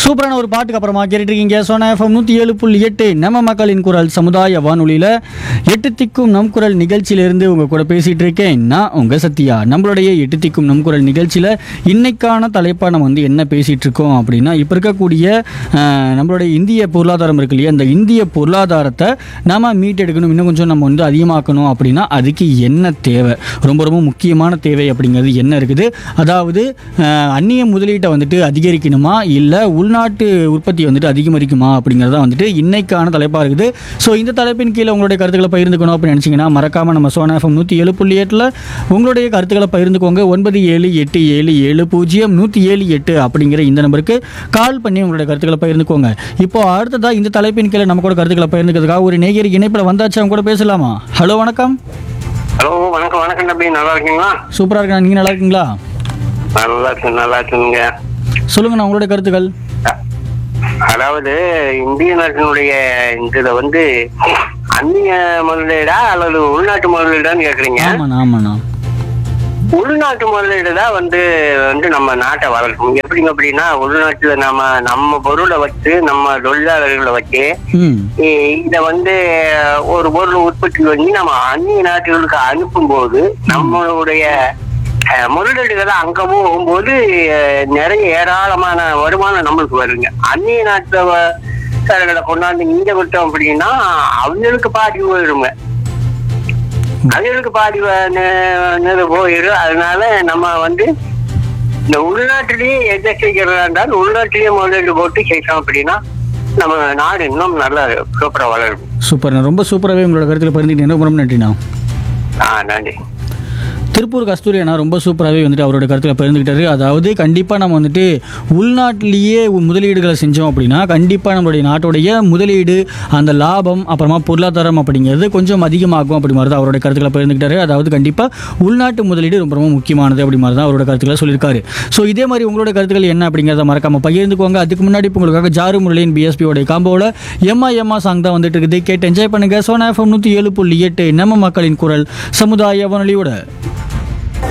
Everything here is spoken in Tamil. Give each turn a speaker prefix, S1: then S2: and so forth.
S1: சூப்பரான ஒரு பாட்டுக்கு அப்புறமா கேட்டுருக்கீங்க சோனா எஃப்எம் நூற்றி ஏழு புள்ளி எட்டு நம்ம மக்களின் குரல் சமுதாய வானொலியில் எட்டு திக்கும் நம் குரல் நிகழ்ச்சியிலிருந்து உங்கள் கூட பேசிகிட்டு இருக்கேன் நான் உங்கள் சத்யா நம்மளுடைய எட்டு திக்கும் நம் குரல் நிகழ்ச்சியில் இன்னைக்கான தலைப்பாக நம்ம வந்து என்ன பேசிகிட்டு இருக்கோம் அப்படின்னா இப்போ இருக்கக்கூடிய அஹ், நம்மளுடைய இந்திய பொருளாதாரம் இருக்கு இல்லையா இந்த இந்திய பொருளாதாரத்தை நாம மீட்டெடுக்கணும் இன்னும் கொஞ்சம் நம்ம வந்து அதிகமாக்கணும் அப்படின்னா அதுக்கு என்ன தேவை ரொம்ப ரொம்ப முக்கியமான தேவை அப்படிங்கிறது என்ன இருக்குது அதாவது அஹ், அந்நிய முதலீட்டை வந்துட்டு அதிகரிக்கணுமா இல்லை உள்நாட்டு உற்பத்தி வந்துட்டு அதிகரிக்குமா அப்படிங்கிறதா வந்துட்டு இன்னைக்கான தலைப்பாக இருக்குது ஸோ இந்த தலைப்பின் கீழே உங்களுடைய கருத்துக்களை பகிர்ந்துக்கணும் அப்படின்னு நினச்சிங்கன்னா மறக்காமல் நம்ம சோனா எஃப்எம் நூற்றி ஏழு புள்ளி எட்டில் உங்களுடைய கருத்துக்களை பகிர்ந்துக்கோங்க ஒன்பது ஏழு எட்டு ஏழு ஏழு பூஜ்ஜியம் நூற்றி ஏழு எட்டு அப்படிங்கிற இந்த நம்பருக்கு கால் பண்ணி உங்களுடைய கருத்துக்களை பகிர்ந்துக்கோங்க இப்போ அடுத்ததாக இந்த தலைப்பின் கீழே நம்ம கூட கருத்துக்களை பகிர்ந்துக்கிறதுக்காக ஒரு நேயர் இணைப்பில் வந்தாச்சு அவங்க கூட பேசலாமா ஹலோ வணக்கம்
S2: ஹலோ வணக்கம் வணக்கம் தம்பி நல்லா இருக்கீங்களா
S1: சூப்பராக இருக்கா நீங்கள் நல்லா இருக்கீங்களா
S2: நல்லா இருக்கு நல்லா இருக்குங்க
S1: சொல்லுங்கண்ணா உங்களுடைய கருத்துக்கள்
S2: அ- அதாவது இந்திய நாட்டினுடைய இதுல வந்து அந்நிய முதலீடா அல்லது உள்நாட்டு முதலீடான்னு கேக்குறீங்க
S1: ஆமாண்ணா ஆமாண்ணா
S2: உள்நாட்டு முதலீடு தான் வந்து வந்து நம்ம நாட்டை வளர்க்கும் எப்படிங்க அப்படின்னா உள்நாட்டுல நம்ம நம்ம பொருளை வச்சு நம்ம தொழிலாளர்களை வச்சு
S1: ம்
S2: இ- இத வந்து ஒரு பொருள் உற்பத்தி பண்ணி நம்ம அந்நிய நாட்டுகளுக்கு அனுப்பும்போது நம்மளுடைய அஹ், முதலீடுகள் அங்க போகும்போது அஹ், நிறைய ஏராளமான வருமானம் நம்மளுக்கு வருங்க அந்நிய நாட்டுல கொண்டாந்து இங்க விட்டோம் அப்படின்னா அவங்களுக்கு பாதி போயிடுங்க அவங்களுக்கு பாதி வ- நெ- நெ- போயிடும் அதனால நம்ம வந்து இந்த உள்நாட்டிலேயே எதை செய்கிறதா இருந்தாலும் உள்நாட்டிலேயே முதலீடு போட்டு செய்யணும் அப்படின்னா நம்ம நாடு இன்னும் நல்லா சூப்பரா வளரும்
S1: சூப்பர்ண்ணா ரொம்ப சூப்பராகவே உங்களோட கருத்தில் பகிர்ந்துக்கிட்டீங்க ரொம்ப ரொம்ப நன்றிண்ணா
S2: ஆ நன்றி
S1: திருப்பூர் கஸ்தூரி அண்ணா ரொம்ப சூப்பராகவே வந்துட்டு அவரோட கருத்தில் பகிர்ந்துக்கிட்டாரு அதாவது கண்டிப்பாக நம்ம வந்துட்டு உள்நாட்டிலேயே முதலீடுகளை செஞ்சோம் அப்படின்னா கண்டிப்பாக நம்மளுடைய நாட்டுடைய முதலீடு அந்த லாபம் அப்புறமா பொருளாதாரம் அப்படிங்கிறது கொஞ்சம் அதிகமாகும் அப்படி மாதிரி தான் அவரோட கருத்துக்களை பகிர்ந்துக்கிட்டாரு அதாவது கண்டிப்பாக உள்நாட்டு முதலீடு ரொம்ப ரொம்ப முக்கியமானது அப்படி மாதிரி தான் அவரோட கருத்துக்களை சொல்லியிருக்காரு ஸோ இதே மாதிரி உங்களோட கருத்துக்கள் என்ன அப்படிங்கிறத மறக்காம பகிர்ந்துக்கோங்க அதுக்கு முன்னாடி இப்போ உங்களுக்காக ஜாரு முரளியின் பிஎஸ்பியோட காம்போவில் எம்மா எம்மா சாங் தான் வந்துட்டு இருக்குது கேட்டு என்ஜாய் பண்ணுங்க சோனா எஃப்எம் நூற்றி ஏழு புள்ளி எட்டு நம்ம மக்களின் குரல் சமுதாய வானொலியோட